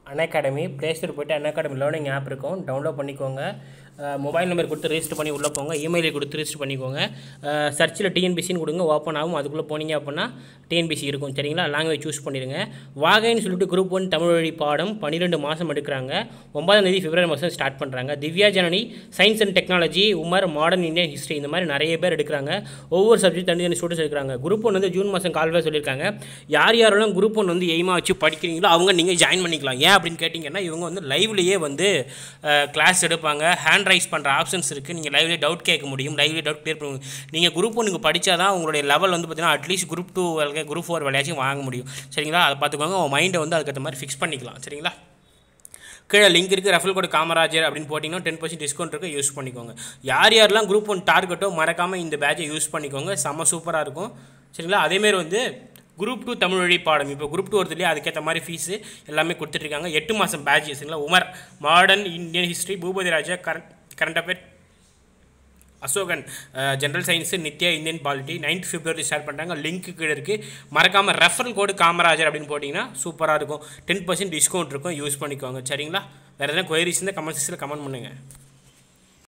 academy Play Store போய்ட்டு academy learning app இருக்கும் download பண்ணிக்கோங்க மொபைல் நம்பர் கொடுத்து ரெஜிஸ்டர் பண்ணி உள்ளே போங்க இமெயில் கொடுத்து ரெஜிஸ்டர் பண்ணிக்கோங்க சர்ச்சில் டிஎன்பிசின்னு கொடுங்க ஓப்பன் ஆகும் அதுக்குள்ளே போனீங்க அப்படின்னா டிஎன்பிசி இருக்கும் சரிங்களா லாங்குவேஜ் சூஸ் பண்ணிடுங்க வாகைன்னு சொல்லிட்டு குரூப் ஒன் தமிழ் வழி பாடம் பன்னிரெண்டு மாதம் எடுக்கிறாங்க ஒன்பதாம் தேதி பிப்ரவரி மாதம் ஸ்டார்ட் பண்ணுறாங்க Divya Janani science and technology Umar modern Indian history இந்த மாதிரி நிறைய பேர் எடுக்கிறாங்க ஒவ்வொரு சப்ஜெக்ட் தனி தனி ஸ்டூடெண்ட்ஸ் எடுக்கிறாங்க குரூப் ஒன் வந்து ஜூன் மாதம் கால்வே சொல்லியிருக்காங்க யார் யாரெல்லாம் குரூப் ஒன் வந்து எய்மாக வச்சு படிக்கிறீங்களோ அவங்க நீங்கள் ஜாயின் பண்ணிக்கலாம் ஏன் அப்படின்னு கேட்டிங்கன்னா இவங்க வந்து லைவ்லேயே வந்து கிளாஸ் எடுப்பாங்க ஹேண்ட் ரைஸ் பண்ணுற ஆப்ஷன்ஸ் இருக்குது நீங்கள் லைவ்லேயே டவுட் கேட்க முடியும் லைவ்லேயே டவுட் கிளியர் பண்ணுங்க நீங்கள் குரூப் ஒன்றுக்கு படித்தா தான் உங்களுடைய லெவல் வந்து பார்த்தீங்கன்னா atleast group two group four விளையாச்சும் வாங்க முடியும் சரிங்களா அதை பார்த்துக்கோங்க உங்கள் மைண்டை வந்து அதுக்கேற்ற மாதிரி ஃபிக்ஸ் பண்ணிக்கலாம் சரிங்களா கீழே லிங்க் இருக்குது ரெஃபல் கோட் காமராஜர் அப்படின்னு போட்டிங்கன்னா டென் பர்சன்ட் டிஸ்கவுண்ட் இருக்குது யூஸ் பண்ணிக்கோங்க யார் யாரெல்லாம் குரூப் ஒன் டார்கெட்டோ மறக்காமல் இந்த பேட்சை யூஸ் பண்ணிக்கோங்க செம்ம சூப்பராக இருக்கும் சரிங்களா அதேமாரி வந்து குரூப் டூ தமிழ் வழி பாடம் இப்போ குரூப் டூ வருது இல்லையா அதுக்கேற்ற மாதிரி ஃபீஸு எல்லாமே கொடுத்துட்ருக்காங்க எட்டு மாதம் பேட்ச் சரிங்களா Umar modern Indian history Boopathi Raja current current affair Ashokan general science Nithya Indian polity ninth February start பண்ணுறாங்க லிங்க் கீழே இருக்குது மறக்காமல் ரெஃபரல் கோடு காமராஜர் அப்படின்னு போட்டிங்கன்னா சூப்பராக இருக்கும் டென் பர்சன்ட் டிஸ்கவுண்ட் இருக்கும் யூஸ் பண்ணிக்கோங்க சரிங்களா வேறு எதனா கொயரிஸ் இருந்தால் கமெண்ட் செக்ஷனில் கமெண்ட் பண்ணுங்கள்